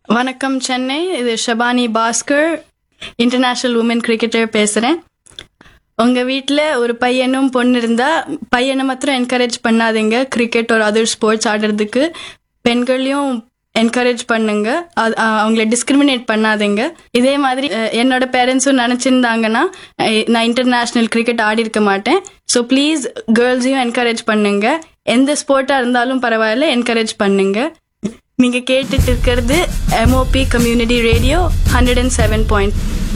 வணக்கம் சென்னை இது Shabani Bhaskar international woman cricketer பேசுகிறேன் உங்கள் வீட்டில் ஒரு பையனும் பொண்ணு இருந்தால் பையனை மாத்திரம் என்கரேஜ் பண்ணாதீங்க கிரிக்கெட் ஒரு அதர் ஸ்போர்ட்ஸ் ஆடுறதுக்கு பெண்களையும் என்கரேஜ் பண்ணுங்க அது- அ- அவங்கள டிஸ்கிரிமினேட் பண்ணாதீங்க இதே மாதிரி அஹ், என்னோட பேரண்ட்ஸும் நினச்சிருந்தாங்கன்னா நான் இன்டர்நேஷ்னல் கிரிக்கெட் ஆடி இருக்க மாட்டேன் ஸோ ப்ளீஸ் கேர்ள்ஸையும் என்கரேஜ் பண்ணுங்க எந்த ஸ்போர்ட்டாக இருந்தாலும் பரவாயில்ல என்கரேஜ் பண்ணுங்க நீங்க கேட்டுட்டு இருக்கிறது MOP community radio hundred and seven point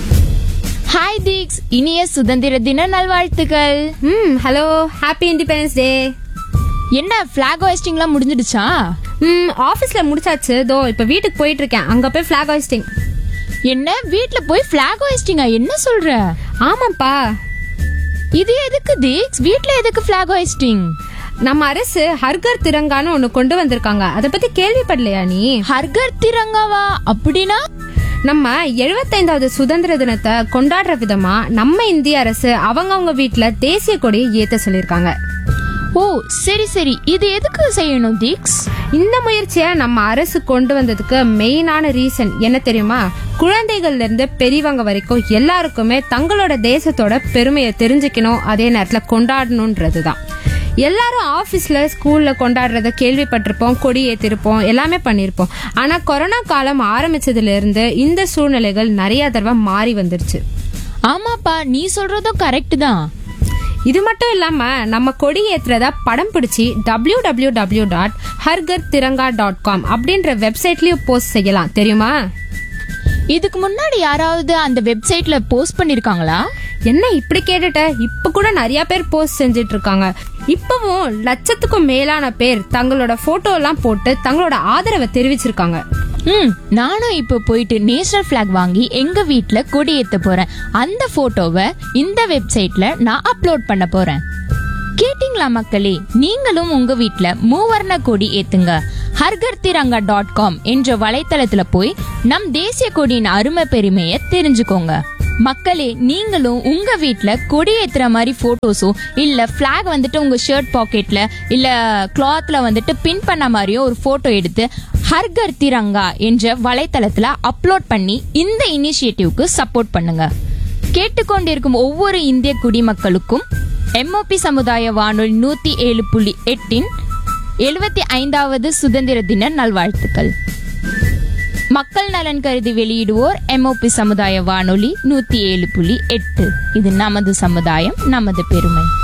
hi தீக்ஸ் இனிய சுதந்திர தின நல்வாழ்த்துக்கள் ம் ஹலோ ஹாப்பி இண்டிபெண்டன்ஸ் டே என்ன ஃபிளாக் ஹோஸ்டிங்லாம் முடிஞ்சிடுச்சா ம் ஆஃபீஸ்ல முடிச்சாச்சு தோ இப்போ வீட்டுக்கு போயிட்டு இருக்கேன் அங்க போய் ஃபிளாக் ஹாய்ஸ்டிங் என்ன வீட்ல போய் ஃபிளாக் ஹோஸ்டிங்கா என்ன சொல்ற ஆமாப்பா இது எதுக்கு தீக்ஸ் வீட்ல எதுக்கு ஃபிளாக் ஹோஸ்டிங் நம்ம அரசு ஹர்கர் திரங்கான்னு ஒன்னு கொண்டு வந்திருக்காங்க அதை பத்தி கேள்விப்படலையா நீ ஹர்கர் திரங்காவா அப்படின்னா நம்ம எழுபத்தைந்தாவது சுதந்திர தினத்தை கொண்டாடுற விதமா நம்ம இந்திய அரசு அவங்கவங்க வீட்ல தேசிய கொடியை ஏத்த சொல்லியிருக்காங்க ஓ சரி சரி இது எதுக்கு செய்யணும் தீக்ஸ் இந்த முயற்சியை நம்ம அரசு கொண்டு வந்ததுக்கு மெயினான ரீசன் என்ன தெரியுமா குழந்தைகள்ல இருந்து பெரியவங்க வரைக்கும் எல்லாருக்குமே தங்களோட தேசத்தோட பெருமையை தெரிஞ்சுக்கணும் அதே நேரத்துல கொண்டாடணும்ன்றது தான் எல்லாரும் ஆஃபீஸ்ல ஸ்கூல்ல கொண்டாடுறத கேள்விப்பட்டிருப்போம் கொடி ஏத்திருப்போம் எல்லாமே பண்ணியிருப்போம் ஆனா கொரோனா காலம் ஆரம்பிச்சதுல இருந்து இந்த சூழ்நிலைகள் நிறைய தடவை மாறி வந்துருச்சு ஆமாப்பா நீ சொல்றதும் கரெக்ட் தான் இது மட்டும் இல்லாம நம்ம கொடி ஏத்துறதா படம் பிடிச்சி W W W dot ஹர்கர் Tiranga dot com அப்படின்ற வெப்சைட்லயும் போஸ்ட் செய்யலாம் தெரியுமா இதுக்கு முன்னாடி யாராவது அந்த வெப்சைட்ல போஸ்ட் பண்ணிருக்காங்களா என்ன இப்படி கேட்டுட்ட இப்ப கூட நிறைய பேர் போஸ்ட் செஞ்சுட்டு இருக்காங்க இப்பவும் லட்சத்துக்கும் மேலான பேர் தங்களோட போட்டோ எல்லாம் போட்டு தங்களோட ஆதரவை தெரிவிச்சிருக்காங்க ம் நானும் இப்போ போயிட்டு நேஷனல் ஃபிளாக் வாங்கி எங்க வீட்ல கொடி ஏத்த போறேன் அந்த போட்டோவை இந்த வெப்சைட்ல நான் அப்லோட் பண்ண போறேன் கேட்டிங்களா மக்களே நீங்களும் உங்க வீட்ல மூவர்ண கொடி ஏத்துங்க ஹர்கர் திரங்கா டாட் காம் என்ற வலைத்தளத்துல போய் நம் தேசிய கொடியின் அருமை பெருமையை தெரிஞ்சுக்கோங்க மக்களே நீங்களும் உங்க வீட்ல கொடி ஏத்துற மாதிரி போட்டோஸோ இல்ல ஃபிளாக் வந்துட்டு உங்க ஷர்ட் பாக்கெட்ல இல்ல கிளாத்ல வந்துட்டு பின் பண்ண மாதிரியோ ஒரு போட்டோ எடுத்து ஹர்கர் திரங்கா என்ற வலைத்தளத்துல அப்லோட் பண்ணி இந்த இனிஷியேட்டிவ்க்கு சப்போர்ட் பண்ணுங்க கேட்டுக்கொண்டிருக்கும் ஒவ்வொரு இந்திய குடிமக்களுக்கும் எம்ஓபி சமுதாய வானொலி நூத்தி ஏழு புள்ளி எட்டின் எழுபத்தி ஐந்தாவது சுதந்திர தின நல்வாழ்த்துக்கள் மக்கள் நலன் கருதி வெளியிடுவோர் எம்ஓபி சமுதாய வானொலி நூத்தி ஏழு புள்ளி எட்டு இது நமது சமுதாயம் நமது பெருமை